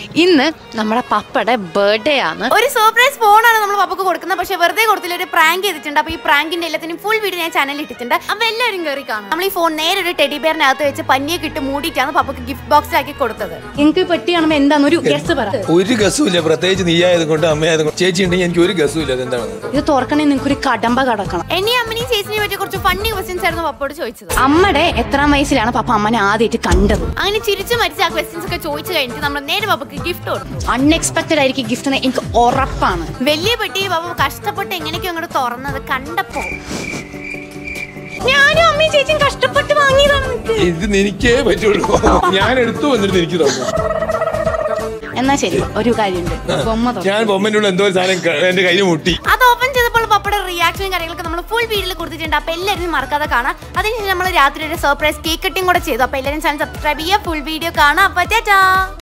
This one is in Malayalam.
ഇന്ന് നമ്മുടെ പപ്പയുടെ ബർത്ത്ഡേ ആണ് ഒരു സർപ്രൈസ് ഫോണാണ് നമ്മൾ പപ്പക്ക് കൊടുക്കുന്നത് പക്ഷെ വെറുതെ കൊടുത്തില്ല ഒരു പ്രാങ്ക് ചെയ്തിട്ടുണ്ട് അപ്പൊ ഈ പ്രാങ്കിന്റെ എല്ലാത്തിനും ഫുൾ വീഡിയോ ഞാൻ ചാനലിൽ ഇട്ടിട്ടുണ്ട് അപ്പൊ എല്ലാവരും കയറി കാണും നമ്മൾ ഈ ഫോൺ നേരെ ഒരു ടെഡി ബെയറിനകത്ത് വെച്ച് പന്നിയൊക്കെ ഇട്ട് മൂടിയിട്ടാണ് പപ്പക്ക് ഗിഫ്റ്റ് ബോക്സിലാക്കി കൊടുത്തത് എനിക്ക് പെട്ടി കാണുമ്പോ എന്താന്ന് ഒരു ഗസ് പറ ഒരു ഗസുമില്ല പ്രത്യേകിച്ച് നീയായത് കൊണ്ട് അമ്മയായത് കൊണ്ട് ചേച്ചി ഉണ്ടെങ്കിൽ എനിക്ക് ഒരു ഗസുമില്ല അതെന്താണ് ഇത് തുറക്കണേ നിങ്ങൾക്ക് ഒരു കടമ്പ കടക്കണം എന്നെയും അമ്മനെയും ചേച്ചിനെയും പറ്റി കുറച്ച് ഫണ്ണി ക്വസ്റ്റ്യൻസ് ആയിരുന്നു പപ്പോട് ചോദിച്ചത് അമ്മയുടെ എത്രാം വയസ്സിലാണ് പപ്പ അമ്മനെ ആദ്യമായിട്ട് കണ്ടത് അങ്ങനെ ചിരിച്ചു മരിച്ച ആ ക്വസ്റ്റ്യൻസ് ഒക്കെ ചോദിച്ചു കഴിഞ്ഞിട്ട് നമ്മൾ നേരെ പപ്പക്ക് ഗിഫ്റ്റ് കൊടുത്തു അൺഎക്സ്പെക്ടഡ് ആയിരിക്കും ഗിഫ്റ്റ് എന്ന് എനിക്ക് ഉറപ്പാണ് വലിയ പെട്ടിയിൽ പപ്പ കഷ്ടപ്പെട്ട് എങ്ങനെയൊക്കെ അങ്ങോട്ട് തുറന്നത് കണ്ടപ്പോ ഞാനും അമ്മയും ചേച്ചിയും കഷ്ടപ്പെട്ട് വാങ്ങിയതാണ് നിനക്ക്. ഇത് എനിക്കേ പറ്റുള്ളൂ ഞാൻ എടുത്തു വന്നിട്ട് എനിക്ക് തോന്നുന്നു എന്നാ ശരി ഒരു കാര്യമുണ്ട് ബൊമ്മ തുറ ഞാൻ ബൊമ്മൻ്റെ ഉള്ള എന്തോ ഒരു സാധനം ക- എന്റെ കയ്യിൽ മുട്ടി അത് ഓപ്പൺ ചെയ്തപ്പോൾ പപ്പയുടെ റിയാക്ഷനും കാര്യങ്ങളൊക്കെ നമ്മൾ ഫുൾ വീഡിയോയിൽ കൊടുത്തിട്ടുണ്ട് അപ്പൊ എല്ലാവരും മറക്കാതെ കാണാം അതിനുശേഷം നമ്മൾ രാത്രി ഒരു സർപ്രൈസ് കേക്ക് കട്ടിങ് കൂടെ ചെയ്തു അപ്പൊ എല്ലാവരും ചാനൽ സബ്സ്ക്രൈബ് ചെയ്യുക ഫുൾ വീഡിയോ കാണാം അപ്പൊ ചേച്ചാ